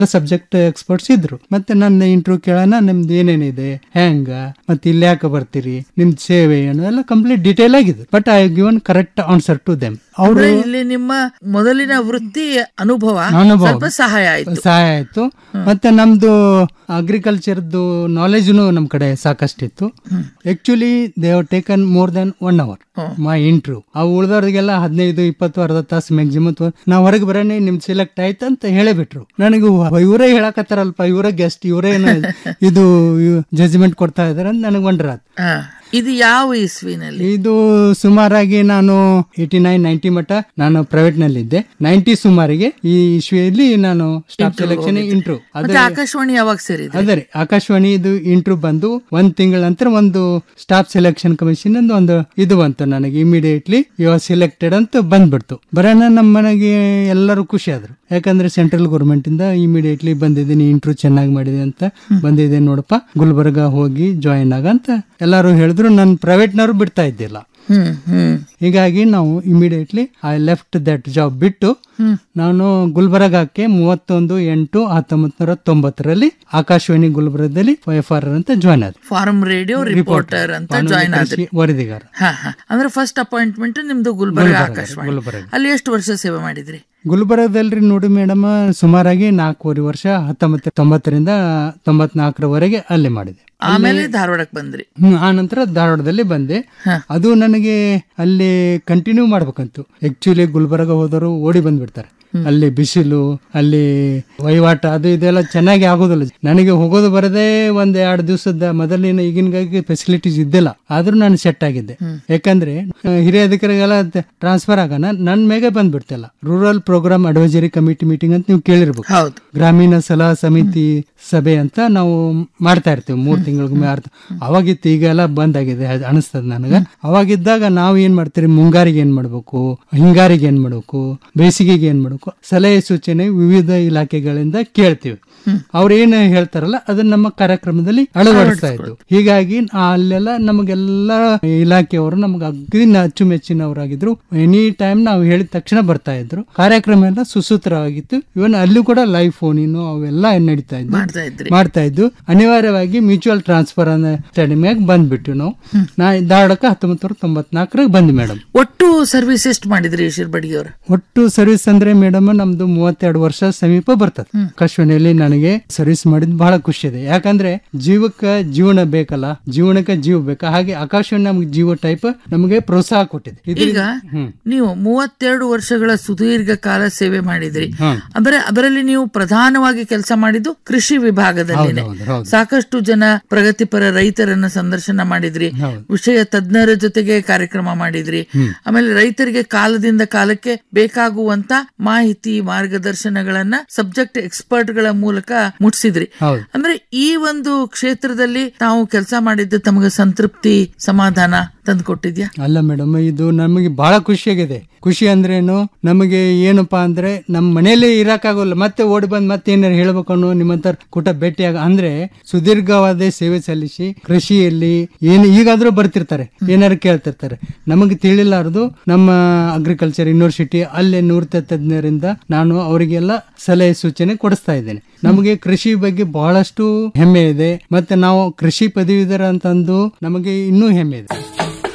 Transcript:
Subject experts ಇದ್ರು ಮತ್ತೆ ನನ್ನ ಇಂಟರ್ವ್ಯೂ ಕೇಳೋಣ ನಿಮ್ದು ಏನೇನಿದೆ ಹೆಂಗ ಮತ್ತೆ ಇಲ್ಲಿ ಯಾಕೆ ಬರ್ತೀರಿ ನಿಮ್ದು ಸೇವೆ ಏನು ಎಲ್ಲ ಕಂಪ್ಲೀಟ್ ಡೀಟೇಲ್ ಆಗಿದೆ but I given correct answer to them ಅವರು ಅಂದ್ರೆ ಇಲ್ಲಿ ನಿಮ್ಮ ಮೊದಲಿನ ವೃತ್ತಿ ಅನುಭವ ಅನುಭವ. ಸ್ವಲ್ಪ ಸಹಾಯ ಆಯ್ತು ಸಹಾಯ ಆಯ್ತು ಮತ್ತೆ ನಮ್ದು ಅಗ್ರಿಕಲ್ಚರ್ದು ನಾಲೆಜ್ನು ನಮ್ ಕಡೆ ಸಾಕಷ್ಟಿತ್ತು actually they have taken more than one hour my interview ಆ ಉಳ್ದವ್ರಿಗೆಲ್ಲ ಹದಿನೈದು ಇಪ್ಪತ್ತು ಅರ್ಧ ತಾಸು ಮ್ಯಾಕ್ಸಿಮಮ್ ನಾವ್ ಹೊರಗೆ ಬರೋಣ ನಿಮ್ ಸೆಲೆಕ್ಟ್ ಆಯ್ತು ಅಂತ ಹೇಳೇಬಿಟ್ರು ನನಗೆ ಇವರೇ ಹೇಳಕತ್ತಾರಲ್ಪ ಇವರೇ ಗೆಸ್ಟ್ ಇವರೇ ಇದು ಜಜ್ಮೆಂಟ್ ಕೊಡ್ತಾ ಇದಾರೆ ಅಂತ ನನಗೆ ವಂಡ್ರಾತ್ ಹಾ. ಇದು ಯಾವ ಇಸ್ವಿನಲ್ಲಿ ಇದು ಸುಮಾರಾಗಿ ನಾನು ಏಟಿ ನೈನ್ ನೈಂಟಿ ಮಟ್ಟ ನಾನು ಪ್ರೈವೇಟ್ ನಲ್ಲಿ ಇದ್ದೆ ನೈಂಟಿ ಸುಮಾರಿಗೆ ಈ ಇಶ್ವಿಯಲ್ಲಿ ನಾನು ಸ್ಟಾಫ್ ಸೆಲೆಕ್ಷನ್ ಇಂಟ್ರೂ ಮತ್ತೆ ಆಕಾಶವಾಣಿ ಯಾವಾಗ ಸೇರಿದೆ ಅದೇ ರೀ ಆಕಾಶವಾಣಿ ಇದು ಇಂಟ್ರೂ ಬಂದು ಒಂದ್ ತಿಂಗಳ ನಂತರ ಒಂದು ಸ್ಟಾಫ್ ಸೆಲೆಕ್ಷನ್ ಕಮಿಷನ್ ಅಂತ ಒಂದು ಇದು ಬಂತು ನನಗೆ ಇಮಿಡಿಯೇಟ್ಲಿ ಯು ಆರ್ ಸಿಲೆಕ್ಟೆಡ್ ಅಂತ ಬಂದ್ಬಿಡ್ತು ಬರೋಣ ನಮ್ಮ ಮನೆಗೆ ಎಲ್ಲರೂ ಖುಷಿ ಆದ್ರು ಯಾಕಂದ್ರೆ ಸೆಂಟ್ರಲ್ ಗೌರ್ಮೆಂಟ್ ಇಂದ ಇಮಿಡಿಯೇಟ್ಲಿ ಬಂದಿದ್ದೀನಿ ಇಂಟ್ರೂ ಚೆನ್ನಾಗಿ ಮಾಡಿದೆ ಅಂತ ಬಂದಿದೆ ನೋಡಪ್ಪ ಗುಲ್ಬರ್ಗ ಹೋಗಿ ಜಾಯಿನ್ ಆಗ ಅಂತ ಎಲ್ಲರೂ ಹೇಳಿದ್ರು ನನ್ನ ಪ್ರೈವೇಟ್ನವ್ರು ಬಿಡ್ತಾ ಇದ್ದಿಲ್ಲ ಹ್ಮ್ ಹ್ಮ್ ಹೀಗಾಗಿ ನಾವು immediately I left that job ಬಿಟ್ಟು ನಾನು ಗುಲ್ಬರ್ಗಕ್ಕೆ ಮೂವತ್ತೊಂದು ಎಂಟು ಹತ್ತೊಂಬತ್ ನೂರ ತೊಂಬತ್ತರಲ್ಲಿ ಆಕಾಶವಾಣಿ ಗುಲ್ಬರ್ಗದಲ್ಲಿ ಎಫ್ ಆರ್ ಅಂತ ಜಾಯ್ನ್ ಆದ ಫಾರ್ಮ್ ರೇಡಿಯೋ ರಿಪೋರ್ಟರ್ ಅಂತ ಜಾಯ್ನ್ ಆದ್ರಿ ವರದಿಗಾರ ಹಾ ಹಾ ಅಂದ್ರೆ ಫಸ್ಟ್ ಅಪಾಯಿಂಟ್ಮೆಂಟ್ ನಿಮ್ದು ಗುಲ್ಬರ್ಗ ಆಕಾಶವಾಣಿ ಗುಲ್ಬರ್ಗ ಅಲ್ಲಿ ಎಷ್ಟು ವರ್ಷ ಸೇವೆ ಮಾಡಿದ್ರಿ ಗುಲ್ಬರ್ಗದಲ್ರಿ ನೋಡಿ ಮೇಡಮ್ ಸುಮಾರಾಗಿ ನಾಲ್ಕೂವರೆ ವರ್ಷ ಹತ್ತೊಂಬತ್ತು ತೊಂಬತ್ತರಿಂದ ತೊಂಬತ್ನಾಲ್ಕರವರೆಗೆ ಅಲ್ಲಿ ಮಾಡಿದೆ ಆಮೇಲೆ ಧಾರವಾಡಕ್ಕೆ ಬಂದ್ರಿ ಹ್ಮ್ ಆ ನಂತರ ಧಾರವಾಡದಲ್ಲಿ ಬಂದೆ ಅದು ನನಗೆ ಅಲ್ಲಿ ಕಂಟಿನ್ಯೂ ಮಾಡ್ಬೇಕಂತು ಆಕ್ಚುಲಿ ಗುಲ್ಬರ್ಗ ಹೋದವರು ಓಡಿ ಬಂದ್ಬಿಡ್ತಾರೆ ಅಲ್ಲಿ ಬಿಸಿಲು ಅಲ್ಲಿ ವಹಿವಾಟ ಅದು ಇದೆಲ್ಲ ಚೆನ್ನಾಗಿ ಆಗೋದಿಲ್ಲ ನನಗೆ ಹೋಗೋದು ಬರದೇ ಒಂದ್ ಎರಡು ದಿವಸದ ಮೊದಲಿನ ಈಗಿನ ಫೆಸಿಲಿಟೀಸ್ ಇದ್ದಿಲ್ಲ ಆದ್ರೂ ನಾನು ಸೆಟ್ ಆಗಿದ್ದೆ ಯಾಕಂದ್ರೆ ಆ, ಹಿರಿಯ ಅಧಿಕಾರಿಗೆಲ್ಲ ಟ್ರಾನ್ಸ್ಫರ್ ಆಗೋಣ ನನ್ ಮೇಗೆ ಬಂದ್ಬಿಡ್ತಿಲ್ಲ rural programme advisory committee meeting ಅಂತ ನೀವು ಕೇಳಿರ್ಬೇಕು ಹೌದು ಗ್ರಾಮೀಣ ಸಲಹಾ ಸಮಿತಿ ಸಭೆ ಅಂತ ನಾವು ಮಾಡ್ತಾ ಇರ್ತೀವಿ ಮೂರ್ ತಿಂಗಳಿಗೊಮ್ಮೆ ಆರ್ ಅವಾಗಿತ್ತು ಈಗ ಎಲ್ಲ ಬಂದ್ ಆಗಿದೆ ಅದ್ ಅನಿಸ್ತದ ನನಗ ಅವಾಗಿದ್ದಾಗ ನಾವು ಏನ್ ಮಾಡ್ತೀವಿ ಮುಂಗಾರಿಗೆ ಏನ್ ಮಾಡ್ಬೇಕು ಹಿಂಗಾರಿಗೆ ಏನ್ ಮಾಡ್ಬೇಕು ಬೇಸಿಗೆಗೆ ಏನ್ ಮಾಡ್ಬೇಕು ಸಲಹೆ ಸೂಚನೆ ವಿವಿಧ ಇಲಾಖೆಗಳಿಂದ ಕೇಳ್ತೀವಿ ಅವ್ರು ಏನ್ ಹೇಳ್ತಾರಲ್ಲ ಅದನ್ನ ನಮ್ಮ ಕಾರ್ಯಕ್ರಮದಲ್ಲಿ ಅಳವಡಿಸ್ತಾ ಇದ್ವು ಹೀಗಾಗಿ ಆ ಅಲ್ಲೆಲ್ಲ ನಮಗೆಲ್ಲ ಇಲಾಖೆಯವರು ನಮ್ಗೆ ಅಗ್ರಿ ಅಚ್ಚುಮೆಚ್ಚಿನವರಾಗಿದ್ರು ಎನಿ ಟೈಮ್ ನಾವು ಹೇಳಿದ ತಕ್ಷಣ ಬರ್ತಾ ಇದ್ರು ಕಾರ್ಯಕ್ರಮ ಎಲ್ಲ ಸುಸೂತ್ರವಾಗಿತ್ತು ಇವನ್ ಅಲ್ಲೂ ಕೂಡ ಲೈವ್ ಫೋನಿನು ಅವೆಲ್ಲ ನಡೀತಾ ಇದ್ವು ಮಾಡ್ತಾ ಇದ್ರಿ ಮಾಡ್ತಾ ಇದ್ದು ಅನಿವಾರ್ಯವಾಗಿ ಮ್ಯೂಚುವಲ್ ಟ್ರಾನ್ಸ್ಫರ್ ಅನ್ನೋ ಅಕಾಡೆಮಿಯಾಗ ಬಂದ್ಬಿಟ್ಟು ನಾವು ನಾ ಧಾರವಾಡಕ್ಕೆ ಹತ್ತೊಂಬತ್ತು ನೂರ ತೊಂಬತ್ನಾಲ್ಕರಾಗ ಬಂದ್ವಿ ಮೇಡಮ್ ಒಟ್ಟು ಸರ್ವಿಸ್ ಎಷ್ಟು ಮಾಡಿದ್ರಿ ಶಿರ್ಬಡ್ಗಿ ಅವ್ರ ಒಟ್ಟು ಸರ್ವಿಸ್ ಅಂದ್ರೆ ಮೇಡಮ್ ನಮ್ದು ಮೂವತ್ತೆರಡು ವರ್ಷ ಸಮೀಪ ಬರ್ತದೆ ಆಕಾಶವಾಣಿಯಲ್ಲಿ ನನಗೆ ಸರ್ವಿಸ್ ಮಾಡಿದ್ ಬಹಳ ಖುಷಿ ಇದೆ ಯಾಕಂದ್ರೆ ಜೀವಕ್ಕೆ ಜೀವನ ಬೇಕಲ್ಲ ಜೀವನಕ್ಕೆ ಜೀವ ಬೇಕಾ ಹಾಗೆ ಆಕಾಶವಾಣಿ ನಮ್ಗೆ ಜೀವ ಟೈಪ್ ನಮಗೆ ಪ್ರೋತ್ಸಾಹ ಕೊಟ್ಟಿದೆ ಈಗ ಇದರಿಂದ ಹ್ಮ್ ನೀವು ಮೂವತ್ತೆರಡು ವರ್ಷಗಳ ಸುದೀರ್ಘ ಕಾಲ ಸೇವೆ ಮಾಡಿದ್ರಿ ಹ್ಮ್. ಅಂದ್ರೆ ಅದರಲ್ಲಿ ನೀವು ಪ್ರಧಾನವಾಗಿ ಕೆಲಸ ಮಾಡಿದ್ದು ಕೃಷಿ ವಿಭಾಗದಲ್ಲಿನೇ ಹೌದು, ಹೌದು. ಸಾಕಷ್ಟು ಜನ ಪ್ರಗತಿಪರ ರೈತರನ್ನ ಸಂದರ್ಶನ ಮಾಡಿದ್ರಿ ಹೌದು. ವಿಷಯ ತಜ್ಞರ ಜೊತೆಗೆ ಕಾರ್ಯಕ್ರಮ ಮಾಡಿದ್ರಿ ಆಮೇಲೆ ರೈತರಿಗೆ ಕಾಲದಿಂದ ಕಾಲಕ್ಕೆ ಬೇಕಾಗುವಂತ ಮಾಹಿತಿ ಮಾರ್ಗದರ್ಶನಗಳನ್ನ ಸಬ್ಜೆಕ್ಟ್ ಎಕ್ಸ್ಪರ್ಟ್ ಗಳ ಮೂಲಕ ಮುಟ್ಸಿದ್ರಿ ಹೌದು ಅಂದ್ರೆ ಈ ಒಂದು ಕ್ಷೇತ್ರದಲ್ಲಿ ತಾವು ಕೆಲಸ ಮಾಡಿದ್ದು ತಮಗೆ ಸಂತೃಪ್ತಿ ಸಮಾಧಾನ ತಂದು ಕೊಟ್ಟಿದ್ಯಾ ಅಲ್ಲ ಮೇಡಮ್ ಇದು ನಮಗೆ ಬಹಳ ಖುಷಿಯಾಗಿದೆ ಖುಷಿ ಅಂದ್ರೇನು ನಮಗೆ ಏನಪ್ಪಾ ಅಂದ್ರೆ ನಮ್ಮ ಮನೆಯಲ್ಲೇ ಇರಕ್ಕಾಗೋಲ್ಲ ಮತ್ತೆ ಓಡಿ ಬಂದ್ ಮತ್ತೆ ಏನಾರು ಹೇಳ್ಬೇಕು ಅನ್ನೋ ನಿಮ್ಮಂತರ ಕೂಟ ಭೇಟಿಯಾಗ ಅಂದ್ರೆ ಸುದೀರ್ಘವಾದ ಸೇವೆ ಸಲ್ಲಿಸಿ ಕೃಷಿಯಲ್ಲಿ ಏನು ಈಗಾದ್ರೂ ಬರ್ತಿರ್ತಾರೆ ಏನಾರು ಕೇಳ್ತಿರ್ತಾರೆ ನಮಗೆ ತಿಳಿಲಾರದು ನಮ್ಮ ಅಗ್ರಿಕಲ್ಚರ್ ಯೂನಿವರ್ಸಿಟಿ ಅಲ್ಲೇ ನೂರ ತಜ್ಞರಿಂದ ನಾನು ಅವರಿಗೆಲ್ಲ ಸಲಹೆ ಸೂಚನೆ ಕೊಡಿಸ್ತಾ ಇದ್ದೇನೆ ನಮಗೆ ಕೃಷಿ ಬಗ್ಗೆ ಬಹಳಷ್ಟು ಹೆಮ್ಮೆ ಇದೆ ಮತ್ತೆ ನಾವು ಕೃಷಿ ಪದವೀಧರ ಅಂತಂದು ನಮಗೆ ಇನ್ನೂ ಹೆಮ್ಮೆ ಇದೆ